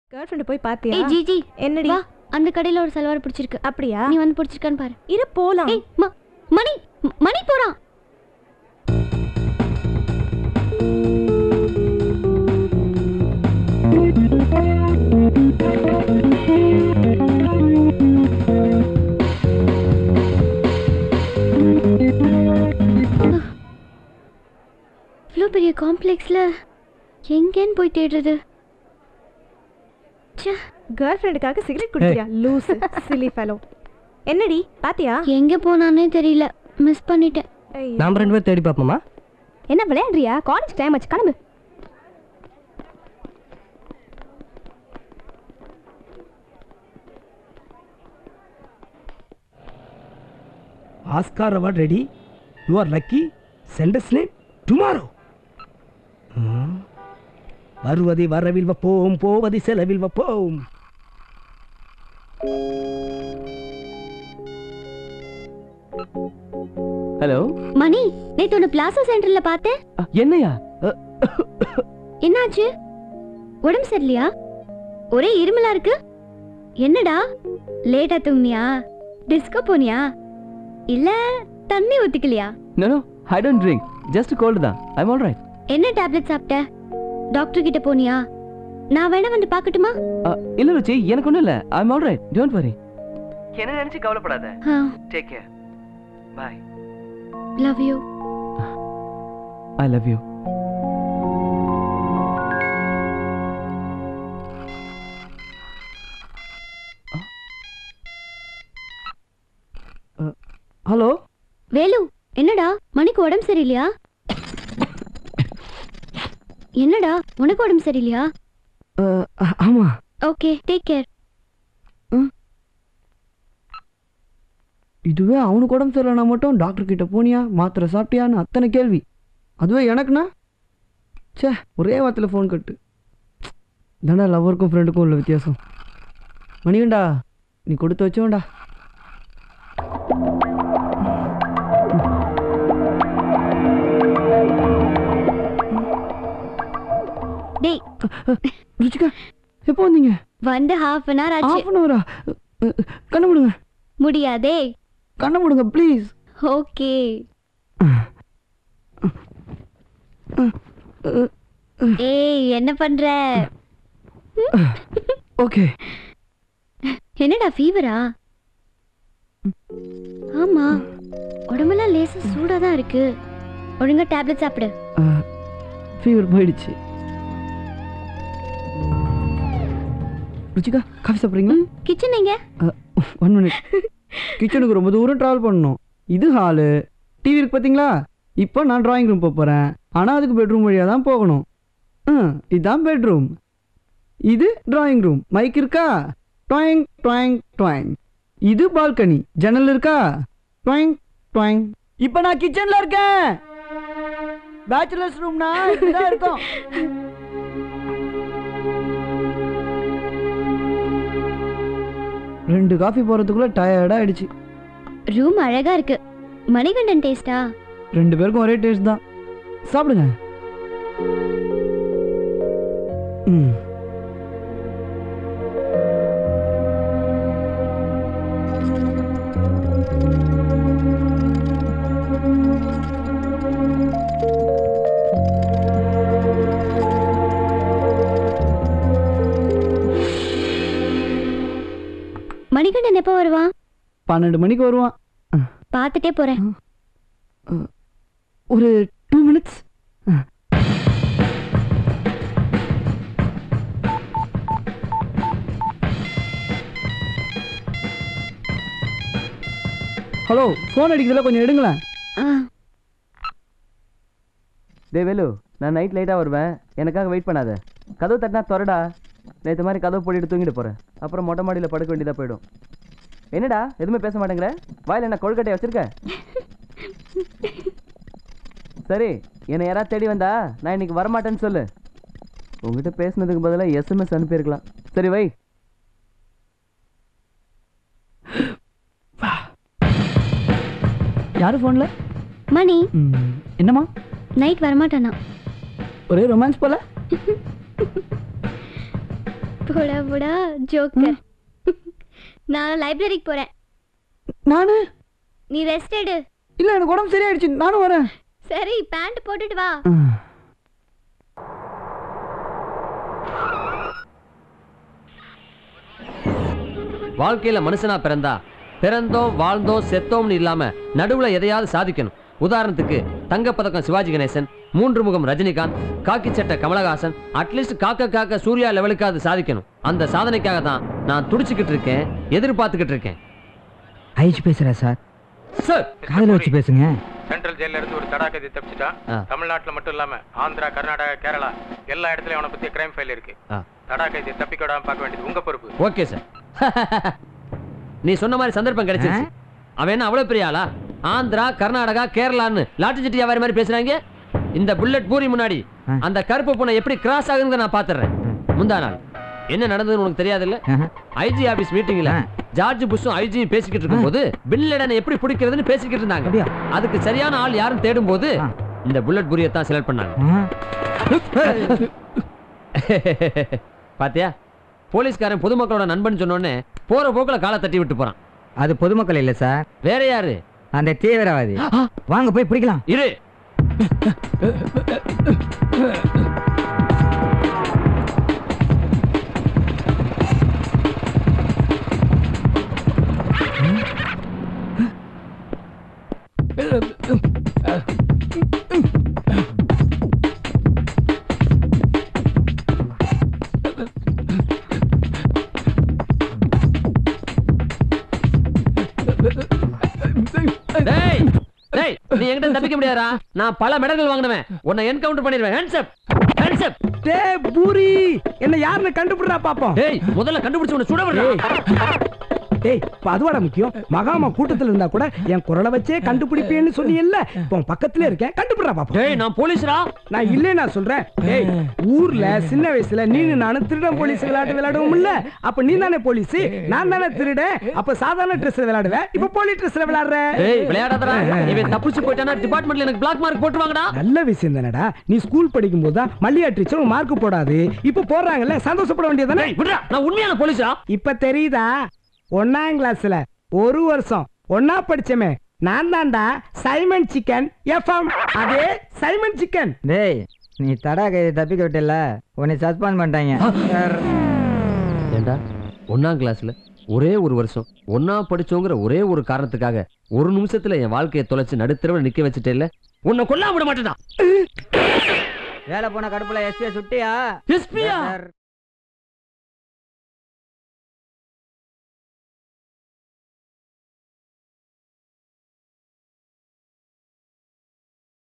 Girl friend போய் பாத்தியா ஏய் ஜிஜி என்னடி வா அந்த கடையில ஒரு சல்வார் பிடிச்சிருக்கு அப்படியா நீ வந்து பிடிச்சிருக்கான்னு பாரு இரு போலாம் ஏய் ம- மணி ம- மணி போறான் இவ்வளோ பெரிய காம்ப்ளெக்ஸில் எங்கேன்னு போய் தேடுறது ச்சே கேர்ள் ஃப்ரெண்டுக்காக சிகரெட் குடிக்கிறியா லூஸ் சிலி ஃபெலோ என்னடி பாத்தியா எங்கே போனானே தெரியல மிஸ் பண்ணிட்டேன் ஐயோ. நாம ரெண்டு பேரும் தேடி பார்ப்போமா என்ன விளையாடுறியா காலேஜ் டைம் ஆச்சு கிளம்பு Oscar award ready you are lucky சென்டஸ் நேம் டுமாரோ வருவதை வரவில் வப்போம் போவதை செலவில் வப்போம் ஹலோ மணி நேத்து உன்னை பிளாசா சென்டர்ல பார்த்தேன் என்னையா என்னாச்சு உடம்பு சரியில்லையா ஒரே இருமலா இருக்கு என்னடா லேட்டா தூங்குனியா டிஸ்கோ போனியா இல்ல தண்ணி ஊத்திக்கலையா no no I don't drink just cold தான் ஐம் ஆல் ரைட் என்ன டேப்லெட் சாப்பிட்ட டாக்டர் கிட்ட போனியா நான் வேணா வந்து பார்க்கட்டுமா இல்ல ருச்சி எனக்கு ஒண்ணும் இல்ல I'm all right don't worry என்ன நினைச்சு கவலைப்படாத take care bye love you I love you hello Velu என்னடா மணிக்கு உடம்பு சரியில்லையா என்னடா உனக்கு உடம்பு சரியில்லையா ஆமா ஓகே டேக் கேர் இதுவே அவனுக்கு உடம்பு சரியில்லைனா மட்டும் டாக்டர் கிட்ட போனியா மாத்திரை சாப்பிட்டியான்னு அத்தனை கேள்வி அதுவே எனக்குண்ணா ச்சே ஒரே வார்த்தையில் ஃபோன் கட்டு தாண்டா லவ்வருக்கும் ஃப்ரெண்டுக்கும் உள்ள வித்தியாசம் மணிகண்டா நீ கொடுத்து வச்சோண்டா டேய் ருச்சிகா எப்போ வந்தீங்க வந்து ஹாஃப் அன் ஹவர் ஆச்சு ஆஃப் அன் ஹவரா கண்ணை விடுங்க முடியாதே கண்ணை விடுங்க ப்ளீஸ் ஓகே ஏய் என்ன பண்ற ஓகே என்னடா ஃபீவரா ஆமா உடம்பெல்லாம் லேசா சூடா தான் இருக்கு ஒழுங்கா டேப்லெட் சாப்பிடு ஃபீவர் போயிடுச்சு ருச்சிகா காஃபி சாப்பிட்றீங்களா கிச்சன் எங்க ஒன் மினிட் கிச்சனுக்கு ரொம்ப தூரம் ட்ராவல் பண்ணணும் இது ஹாலு டிவி இருக்கு பார்த்தீங்களா இப்போ நான் டிராயிங் ரூம் போக போகிறேன் ஆனால் அதுக்கு பெட்ரூம் வழியாக தான் போகணும் ம் இதுதான் பெட்ரூம் இது டிராயிங் ரூம் மைக் இருக்கா ட்வாயிங் ட்வாயிங் ட்வாயிங் இது பால்கனி ஜன்னல் இருக்கா ட்வாயிங் ட்வாயிங் இப்போ நான் கிச்சனில் இருக்கேன் பேச்சுலர்ஸ் ரூம்னா இதுதான் இருக்கும் ரெண்டு காஃபி போகிறதுக்குள்ளே டயர்டாக ஆயிடுச்சு ரூம் அழகா இருக்கு மணிகண்டன் டேஸ்டா ரெண்டு பேருக்கும் ஒரே டேஸ்ட் தான் சாப்பிடுங்க ம் மணிகண்டன் எப்போ வருவான் பன்னெண்டு மணிக்கு வருவான் பார்த்துட்டே போறேன் ஒரு டூ மினிட்ஸ் ஹலோ ஃபோன் அடிக்கிறதுல கொஞ்சம் எடுங்களேன் ஆ, டே வேலு நான் நைட் லேட்டாக வருவேன் எனக்காக வெயிட் பண்ணாத கதவு தட்டினா திறடா நேற்று மாதிரி கதவு போட்டுட்டு தூங்கிட்டு போகிறேன் அப்புறம் மொட்டை மாடியில் படுக்க வேண்டியதாக போயிடும் என்னடா எதுவுமே பேச மாட்டேங்கிற வாயில் என்ன கொழுக்கட்டையை வச்சிருக்க சரி என்னை யாராவது தேடி வந்தா நான் இன்னைக்கு வரமாட்டேன்னு சொல்லு உங்ககிட்ட பேசுனதுக்கு பதிலாக எஸ்எம்எஸ் அனுப்பியிருக்கலாம் சரி வை யார் ஃபோனில் மணி என்னம்மா நைட் வரமாட்டானா ஒரே ரொமான்ஸ் போல போடா போடா ஜோக்கர் நான் லைப்ரரிக்கு போறேன் நானு நீ ரெஸ்ட் எடு இல்லை எனக்கு உடம்பு சரியாயிடுச்சு நானும் வரேன் சரி பேண்ட் போட்டுட்டு வா வாழ்க்கையில மனுஷனா பிறந்தா பிறந்தோம் வாழ்ந்தோம் செத்தோம்னு இல்லாம நடுவுல எதையாவது சாதிக்கணும் உதாரணத்துக்கு தங்கப்பதக்கம் சிவாஜி கணேசன் மூன்று முகம் ரஜினிகாந்த் காக்கி சட்டை கமலஹாசன் அட்லீஸ்ட் காக்க காக்க சூர்யா லெவலுக்காவது சாதிக்கணும் அந்த சாதனைக்காக தான் நான் துடிச்சுக்கிட்டு இருக்கேன் எதிர்பார்த்துக்கிட்டு இருக்கேன் ஐச்சு பேசுகிறேன் சார் சார் காதில் வச்சு பேசுங்க சென்ட்ரல் ஜெயில இருந்து ஒரு தடாக்கதி தப்பிச்சிட்டான் ஆ. தமிழ்நாட்டுல மட்டும் இல்லாம ஆந்திரா கர்நாடகா கேரளா எல்லா இடத்துலயும் அவனை பத்தி கிரைம் ஃபைல் இருக்கு ஆ. தடாக்கதி தப்பிக்க விடாம பார்க்க வேண்டியது உங்க பொறுப்பு ஓகே சார் நீ சொன்ன மாதிரி சந்தர்ப்பம் கிடைச்சிருச்சு அவன் என்ன அவ்வளவு பெரிய ஆளா ஆந்திரா கர்நாடகா கேரளான்னு லாட்டு சட்டி வியாபாரி மாதிரி பேசுறாங்க இந்த புல்லட் பூரி முன்னாடி அந்த கருப்பு பூனை எப்படி கிராஸ் ஆகுதுன்னு நான் பாத்துறேன் முந்தா நாள் என்ன நடந்ததுன்னு உனக்கு தெரியாதுல்ல ஐஜி ஆபீஸ் மீட்டிங்ல ஜார்ஜ் புஷும் ஐஜியும் பேசிக்கிட்டு இருக்கும்போது பின் லேடனை எப்படி பிடிக்கிறதுன்னு பேசிக்கிட்டு இருந்தாங்க அதுக்கு சரியான ஆள் யாரும் தேடும் போது இந்த புல்லட் பூரியை தான் செலக்ட் பண்ணாங்க பாத்தியா போலீஸ்காரன் பொதுமக்களோட நண்பன் சொன்னோடனே போற போக்குல காலை தட்டி விட்டு போறான் அது பொதுமக்கள் இல்லை சார் வேற யாரு அந்த தீவிரவாதி வாங்க போய் பிடிக்கலாம் இரு டேய் டேய் நீ என்கிட்ட தப்பிக்க முடியாதா நான் பல மெடல்கள் வாங்கினவன் உன்னை என்கவுண்டர் பண்ணிடுவேன் ஹேண்ட்ஸ் அப் ஹேண்ட்ஸ் அப் டே பூரி என்ன யாருன்னு கண்டுபிடுறா பாப்போம் டேய் முதல்ல கண்டுபிடிச்சு உன்னை சுட விடுறா டேய் இப்ப அதுவாடா முக்கியம் மகாமா கூட்டத்துல இருந்தா கூட என் குரலை வச்சே கண்டுபிடிப்பேன்னு சொன்னீங்கல்ல இப்போ உன் பக்கத்துல இருக்கேன் கண்டுபிடுறா பாப்போம் டேய் நான் போலீஸ்ரா நான் இல்லே நான் சொல்றேன் டேய் ஊர்ல சின்ன வயசுல நீனு நானும் திருடன் போலீஸ் விளையாட்டு விளையாடுவோம் இல்ல அப்ப நீ தானே போலீஸ் நான் தானே திருடன் அப்ப சாதாரண ட்ரெஸ்ல விளையாடுவேன் இப்ப போலீஸ் ட்ரெஸ்ல விளையாடுற டேய் விளையாடாதடா இவன் தப்பிச்சு போயிட்டானா டிபார்ட்மெண்ட்ல எனக்கு பிளாக் மார்க் போட்டுவாங்கடா நல்ல விஷயம் தானடா நீ ஸ்கூல் படிக்கும் போது தான் மல்லிகா டீச்சர் மார்க் போடாது இப்ப போடுறாங்கல்ல சந்தோஷப்பட வேண்டியதானே டேய் விடுடா நான் உண்மையான போலீஸ்ரா இப்ப தெரியுதா ஒன்னாம் கிளாஸ்ல ஒரு வருஷம் ஒன்னா படிச்சமே நான் தான்டா சைமன் சிக்கன் எஃப்எம் அதே சைமன் சிக்கன் டேய் நீ தடா கைதை தப்பிக்க விட்டல உன்னை சஸ்பெண்ட் பண்ணிட்டாங்க ஏண்டா ஒன்னாம் கிளாஸ்ல ஒரே ஒரு வருஷம் ஒன்னா படிச்சோங்கிற ஒரே ஒரு காரணத்துக்காக ஒரு நிமிஷத்துல என் வாழ்க்கையை தொலைச்சு நடுத்தரவு நிக்க வச்சுட்டேல்ல உன்னை கொல்லாம விட மாட்டேடா வேலை போன கடுப்புல எஸ்பியை சுட்டியா எஸ்பியா